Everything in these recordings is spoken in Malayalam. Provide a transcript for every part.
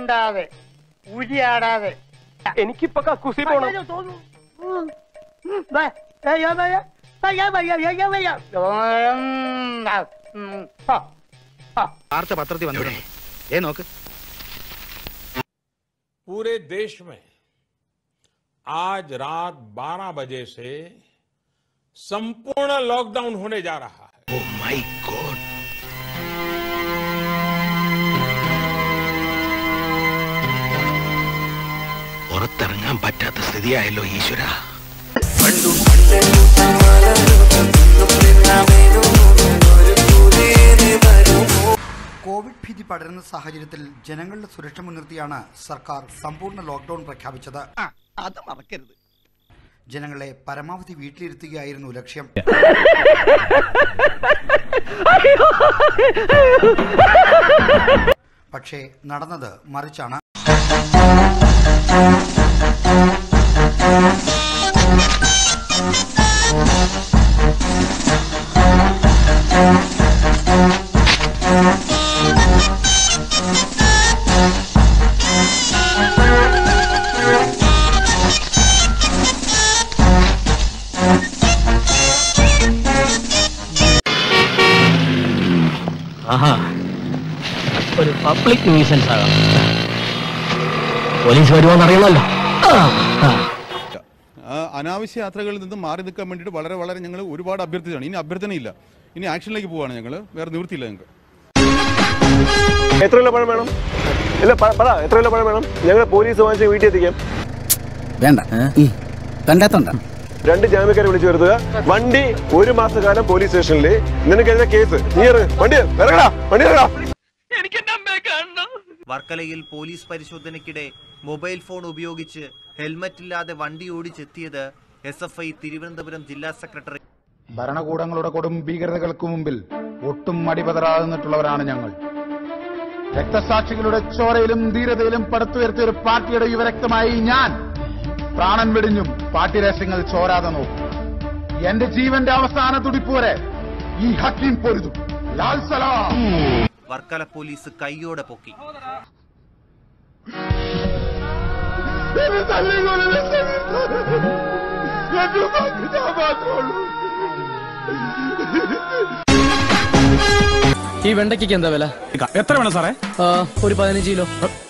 മിണ്ടാതെ ഉരിയാടാതെ എനിക്കിപ്പൊ കക്കൂസി പോണം വാർത്ത പത്രത്തിൽ വന്നിട്ടുണ്ട് ഏ നോക്ക് पूरे देश में आज रात 12 बजे से संपूर्ण लॉकडाउन होने जा रहा है ഓ മൈ ഗോഡ് പുറത്തിറങ്ങാൻ പറ്റാത്ത സ്ഥിതിയായല്ലോ ഈശ്വര കോവിഡ് ഭീതി പടരുന്ന സാഹചര്യത്തിൽ ജനങ്ങളുടെ സുരക്ഷ മുൻനിർത്തിയാണ് സർക്കാർ സമ്പൂർണ്ണ ലോക്ക്ഡൌൺ പ്രഖ്യാപിച്ചത് അത് മറക്കരുത് ജനങ്ങളെ പരമാവധി വീട്ടിലിരുത്തുകയായിരുന്നു ലക്ഷ്യം പക്ഷേ നടന്നത് മറിച്ചാണ് ആഹാ ഒരു പബ്ലിക് ന്യൂസൻസ് ആകാം പോലീസ് വരുമോന്ന് അറിയണമല്ലോ ആ അനാവശ്യ യാത്രകളിൽ നിന്ന് മാറി നിൽക്കാൻ വേണ്ടിയിട്ട് വളരെ വളരെ ഞങ്ങൾ ഒരുപാട് അഭ്യർത്ഥിച്ചാണ് ഇനി അഭ്യർത്ഥനയില്ല ഇനി ആക്ഷനിലേക്ക് പോവാണ് ഞങ്ങൾ വേറെ നിവൃത്തിയില്ല ഞങ്ങൾക്ക് എത്ര കിലോ പഴം വേണം ഇല്ല പ- പറ എത്ര കിലോ പഴം വേണം ഞങ്ങൾ പോലീസ് വാങ്ങിച്ച് വീട്ടിൽ എത്തിക്കാം വേണ്ട കണ്ടാത്തണ്ട രണ്ട് ജാമ്യക്കാരെ വിളിച്ചു വരുത്തുക വണ്ടി ഒരു മാസക്കാലം പോലീസ് സ്റ്റേഷനിൽ നിനക്കെതിരെ കേസ് നീ ഇറങ്ങ്. വണ്ടി ഇറങ്ങടാ വണ്ടി ഇറങ്ങടാ വർക്കലയിൽ പോലീസ് പരിശോധനയ്ക്കിടെ മൊബൈൽ ഫോൺ ഉപയോഗിച്ച് ഹെൽമറ്റ് ഇല്ലാതെ വണ്ടി ഓടിച്ചെത്തിയത് എസ് എഫ് ഐ തിരുവനന്തപുരം ജില്ലാ സെക്രട്ടറി ഭരണകൂടങ്ങളുടെ കൊടും ഭീകരതകൾക്ക് മുമ്പിൽ ഒട്ടും മടിപതറാതെ നിന്നിട്ടുള്ളവരാണ് ഞങ്ങൾ രക്തസാക്ഷികളുടെ ചോരയിലും ധീരതയിലും പടുത്തുയർത്തിയ ഒരു പാർട്ടിയുടെ യുവരക്തമായി ഞാൻ പ്രാണൻ വെടിഞ്ഞും പാർട്ടി രഹസ്യങ്ങൾ ചോരാതെ നോക്കും എന്റെ ജീവന്റെ അവസാന തുടിപ്പ് വരെ ഈ ഹക്കീം പൊരുതും ലാൽ സലാം വർക്കല പോലീസ് കൈയോടെ പൊക്കി എന്നെ തല്ലിക്കൊല്ലുന്ന സമയത്ത് എന്റെ പങ്ക് ഞാൻ മാത്രമേ ഉള്ളൂ ഈ വെണ്ടയ്ക്ക് എന്താ വില എത്ര വേണം സാറേ ഒരു പതിനഞ്ച് കിലോ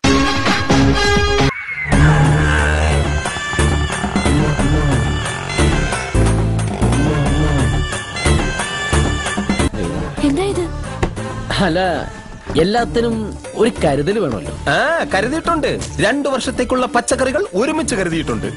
എന്താ ഇത് അല്ല എല്ലാത്തിനും ഒരു കരുതൽ വേണമല്ലോ ആ കരുതിയിട്ടുണ്ട് രണ്ടു വർഷത്തേക്കുള്ള പച്ചക്കറികൾ ഒരുമിച്ച് കരുതിയിട്ടുണ്ട്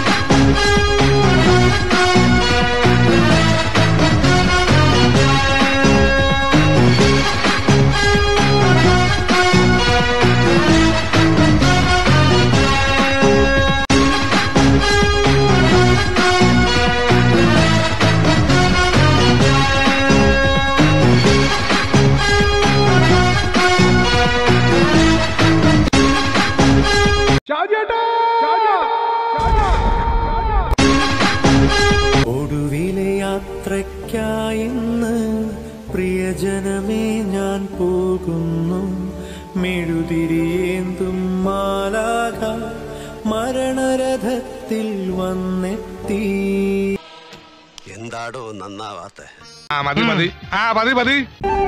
ഒടുവിലെ യാത്രയ്ക്കായിന്ന് പ്രിയജനമേ ഞാൻ പോകുന്നു മെഴുതിരിയേന്തും മാലാക മരണരഥത്തിൽ വന്നെത്തി എന്താടോ നന്നാവാത്ത ആ മതി മതി ആ മതി മതി